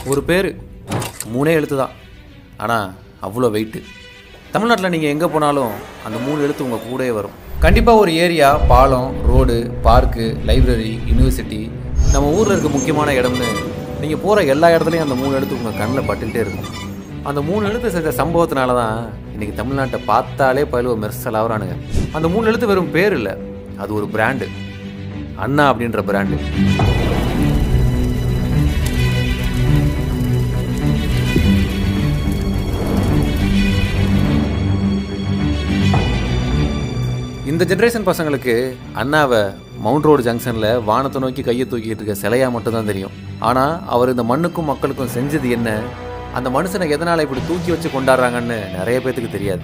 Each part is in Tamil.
ஒரு பேர் மூணே எழுத்து தான் ஆனால் அவ்வளோ வெயிட்டு தமிழ்நாட்டில் நீங்கள் எங்கே போனாலும் அந்த மூணு எழுத்து உங்கள் கூடவே வரும் கண்டிப்பாக ஒரு ஏரியா பாலம் ரோடு பார்க்கு லைப்ரரி யூனிவர்சிட்டி நம்ம ஊரில் இருக்க முக்கியமான இடம்னு நீங்கள் போகிற எல்லா இடத்துலையும் அந்த மூணு எழுத்து உங்கள் கண்ணில் பட்டுக்கிட்டே இருக்கும் அந்த மூணு எழுத்து செஞ்ச சம்பவத்தினால தான் இன்றைக்கி தமிழ்நாட்டை பார்த்தாலே பயிலுவ மெர்சல் ஆகுறானுங்க அந்த மூணு எழுத்து வெறும் பேர் இல்லை அது ஒரு பிராண்டு அண்ணா அப்படின்ற பிராண்டு இந்த ஜென்ரேஷன் பசங்களுக்கு அண்ணாவை மவுண்ட் ரோடு ஜங்ஷனில் வானத்தை நோக்கி கையை தூக்கிட்டு இருக்க சிலையாக மட்டும்தான் தெரியும் ஆனால் அவர் இந்த மண்ணுக்கும் மக்களுக்கும் செஞ்சது என்ன அந்த மனுஷனை எதனால் இப்படி தூக்கி வச்சு கொண்டாடுறாங்கன்னு நிறைய பேத்துக்கு தெரியாது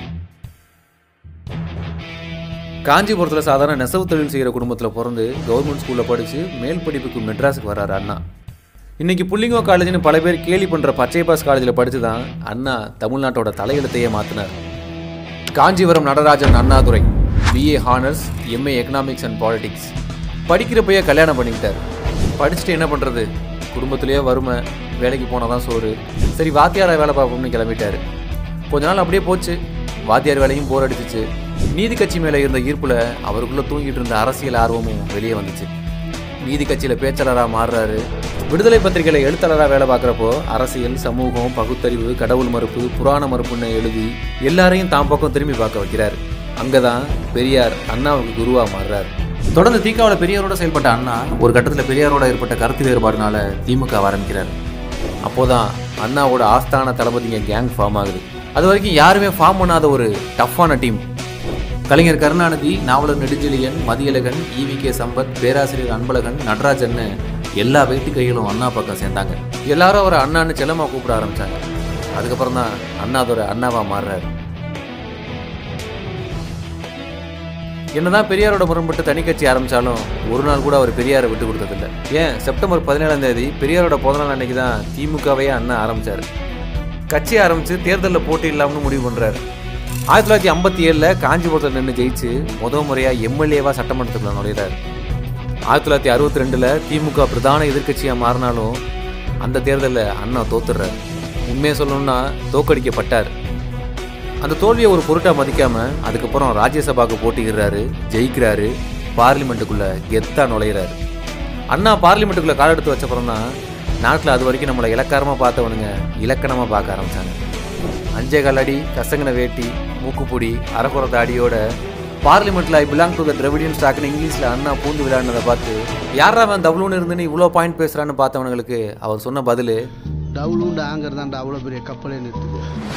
காஞ்சிபுரத்தில் சாதாரண நெசவு தொழில் செய்கிற குடும்பத்தில் பிறந்து கவர்மெண்ட் ஸ்கூலில் படித்து மேல் படிப்புக்கு மெட்ராஸுக்கு வர்றாரு அண்ணா இன்னைக்கு புள்ளிங்கோ காலேஜ்னு பல பேர் கேலி பண்ணுற பச்சை பாஸ் காலேஜில் படித்து தான் அண்ணா தமிழ்நாட்டோட தலையெழுத்தையே மாற்றினார் Kanchipuram Natarajan Annadurai BA honours MA economics and politics படிக்கிறப்பயே கல்யாணம் பண்ணிக்கிட்டார் படிச்சுட்டு என்ன பண்ணுறது குடும்பத்திலேயே வறுமை வேலைக்கு போனால் தான் சோறு சரி வாத்தியாரா வேலை பார்ப்போம்னு கிளம்பிட்டாரு கொஞ்ச நாள் அப்படியே போச்சு வாத்தியார் வேலையும் போர் அடிச்சிச்சு நீதி கட்சி மேலே இருந்த ஈர்ப்பில் அவருக்குள்ளே தூங்கிட்டு இருந்த அரசியல் ஆர்வமும் வெளியே வந்துச்சு நீதி கட்சியில் பேச்சாளராக மாறுறாரு விடுதலை பத்திரிகையில் எழுத்தாளராக வேலை பார்க்குறப்போ அரசியல் சமூகம் பகுத்தறிவு கடவுள் மறுப்பு புராண மறுப்புன்னு எழுதி எல்லாரையும் தாம் பக்கம் திரும்பி பார்க்க வைக்கிறார் அங்கே தான் பெரியார் அண்ணாவுக்கு குருவாக மாறுறாரு தொடர்ந்து தீக்காவில் பெரியாரோட செயல்பட்ட அண்ணா ஒரு கட்டத்தில் பெரியாரோட ஏற்பட்ட கருத்து வேறுபாடுனால திமுக ஆரம்பிக்கிறார் அப்போதான் அண்ணாவோட ஆஸ்தான தளபதிங்க கேங் ஃபார்ம் ஆகுது அது வரைக்கும் யாருமே ஃபார்ம் பண்ணாத ஒரு டஃப்பான team Kalaignar Karunanidhi Navalar Nedunchezhiyan Mathiyazhagan EV K Sampath பேராசிரியர் அன்பழகன் நடராஜன்னு எல்லா வெயிட்டு கைகளும் அண்ணா பக்கம் சேர்ந்தாங்க எல்லாரும் அவரை அண்ணான்னு செல்லமா கூப்பிட ஆரம்பிச்சாங்க அதுக்கப்புறம் தான் அண்ணாதோட அண்ணாவா மாறுறாரு என்னதான் பெரியாரோட முரண்பட்டு தனி கட்சி ஆரம்பிச்சாலும் ஒரு நாள் கூட அவர் பெரியாரை விட்டு கொடுத்ததில்ல ஏன் செப்டம்பர் பதினேழாம் தேதி பெரியாரோட பிறந்தநாள் அன்னைக்கு தான் திமுகவையே அண்ணா ஆரம்பிச்சாரு கட்சி ஆரம்பிச்சு தேர்தலில் போட்டி இல்லாமல்னு முடிவு பண்றாரு ஆயிரத்தி தொள்ளாயிரத்தி ஐம்பத்தி ஏழில் காஞ்சிபுரத்தில் நின்று ஜெயிச்சு முத முறையாக எம்எல்ஏவா சட்டமன்றத்துக்குள்ள நுழையிறாரு ஆயிரத்தி தொள்ளாயிரத்தி அறுபத்தி ரெண்டில் திமுக பிரதான எதிர்க்கட்சியாக மாறினாலும் அந்த தேர்தலில் அண்ணா தோத்துடுறாரு உண்மையை சொல்லணும்னா தோக்கடிக்கப்பட்டார் அந்த தோல்வியை ஒரு பொருட்டாக மதிக்காம அதுக்கப்புறம் ராஜ்யசபாவுக்கு போட்டிக்கிறாரு ஜெயிக்கிறாரு பார்லிமெண்ட்டுக்குள்ள கெத்தா நுழையிறாரு அண்ணா பார்லிமெண்ட்டுக்குள்ள கால் எடுத்து வச்சப்புறம் தான் நாட்டில் அது வரைக்கும் நம்மளை இலக்காரமாக பார்த்தவனுங்க இலக்கணமாக பார்க்க ஆரம்பிச்சாங்க அஞ்சே கால் அடி கசங்கின வேட்டி மூக்குப்பொடி அரைக்குற தாடியோட பார்லிமெண்ட்ல I belong to the Dravidian ஸ்டாக்னு இங்கிலீஷ்ல அண்ணா பூந்து விளையாடினதை பார்த்து யாரா அவன் தவளுன்னு இருந்துன்னு இவ்வளோ பாயிண்ட் பேசுறான்னு பார்த்தவனுங்களுக்கு அவர் சொன்ன பதில் டவுலுண்டு ஆங்கர் தான்டா அவ்வளோ பெரிய கப்பலே நிறுத்துது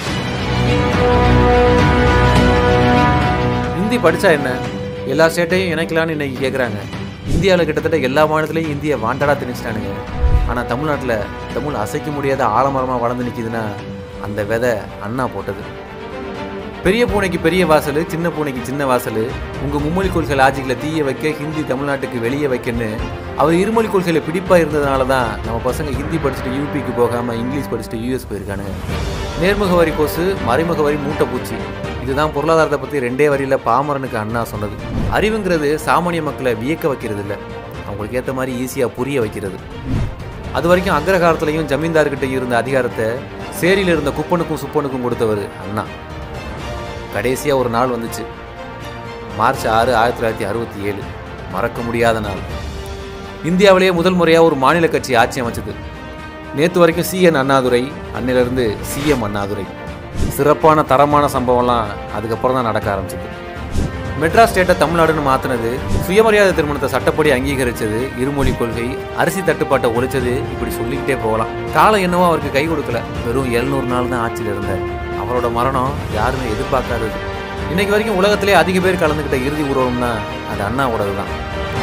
ஹிந்தி படிச்சா என்ன எல்லா ஸ்டேட்டையும் இணைக்கலான்னு இன்னைக்கு கேட்குறாங்க இந்தியாவில் கிட்டத்தட்ட எல்லா மாநிலத்திலையும் இந்தியை வாண்டடாக திணிச்சிட்டானுங்க ஆனால் தமிழ்நாட்டில் தமிழ் அசைக்க முடியாத ஆலமரமாக வளர்ந்து நிற்கிதுன்னா அந்த விதை அண்ணா போட்டது பெரிய பூனைக்கு பெரிய வாசல் சின்ன பூனைக்கு சின்ன வாசல் உங்கள் மும்மொழி கொள்கை லாஜிக்கில் தீய வைக்க ஹிந்தி தமிழ்நாட்டுக்கு வெளியே வைக்கன்னு அவர் இருமொழி கொள்கையில பிடிப்பாக இருந்ததுனால தான் நம்ம பசங்க ஹிந்தி படிச்சுட்டு யூபிக்கு போகாமல் இங்கிலீஷ் படிச்சுட்டு யூஎஸ் போயிருக்கானுங்க நேர்முக வரி கோசு மறைமுக வரி மூட்டை பூச்சி இதுதான் பொருளாதாரத்தை பற்றி ரெண்டே வரியில் பாமரனுக்கு அண்ணா சொன்னது அறிவுங்கிறது சாமானிய மக்களை வியக்க வைக்கிறது இல்லை அவங்களுக்கு ஏற்ற மாதிரி ஈஸியாக புரிய வைக்கிறது அது வரைக்கும் அக்ரகாரத்துலையும் ஜமீன்தார்கிட்ட இருந்த அதிகாரத்தை சேரியில் இருந்த குப்பனுக்கும் சுப்பனுக்கும் கொடுத்தவர் அண்ணா கடைசியாக ஒரு நாள் வந்துச்சு மார்ச் ஆறு ஆயிரத்தி தொள்ளாயிரத்தி அறுபத்தி ஏழு மறக்க முடியாத நாள் இந்தியாவிலேயே முதல் முறையாக ஒரு மாநில கட்சி ஆட்சி அமைச்சது நேற்று வரைக்கும் சிஎன் அண்ணாதுரை அன்னிலிருந்து சிஎம் அண்ணாதுரை சிறப்பான தரமான சம்பவம்லாம் அதுக்கப்புறம் தான் நடக்க ஆரம்பிச்சது மெட்ராஸ் ஸ்டேட்டை தமிழ்நாடுன்னு மாற்றினது சுயமரியாதை திருமணத்தை சட்டப்படி அங்கீகரிச்சது இருமொழி கொள்கை அரிசி தட்டுப்பாட்டை ஒழிச்சது இப்படி சொல்லிக்கிட்டே போகலாம் காலம் என்னவோ அவருக்கு கை கொடுக்கல வெறும் எழுநூறு நாள் தான் ஆட்சியில் இருந்தார் அவரோட மரணம் யாருமே எதிர்பார்க்காதது இன்னைக்கு வரைக்கும் உலகத்திலே அதிக பேர் கலந்துக்கிட்ட இறுதி உருவம்னா அது அண்ணாவோடது தான்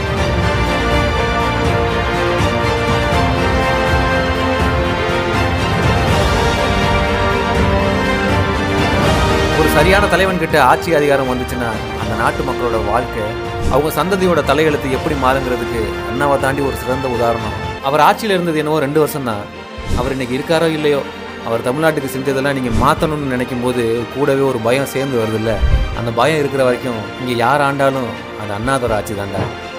ஒரு சரியான தலைவன் கிட்ட ஆட்சி அதிகாரம் வந்துச்சுன்னா அந்த நாட்டு மக்களோட வாழ்க்கை அவங்க சந்ததியோட தலையெழுத்து எப்படி மாறுங்கிறதுக்கு அண்ணாவை தாண்டி ஒரு சிறந்த உதாரணம் அவர் ஆட்சியில் இருந்தது என்னவோ ரெண்டு வருஷம் தான் அவர் இன்னைக்கு இருக்காரோ இல்லையோ அவர் தமிழ்நாட்டுக்கு செஞ்சதெல்லாம் நீங்கள் மாற்றணும்னு நினைக்கும் போது கூடவே ஒரு பயம் சேர்ந்து வருதுல்ல அந்த பயம் இருக்கிற வரைக்கும் இங்கே யார் ஆண்டாலும் அது அண்ணாதோட ஆட்சி தான்டா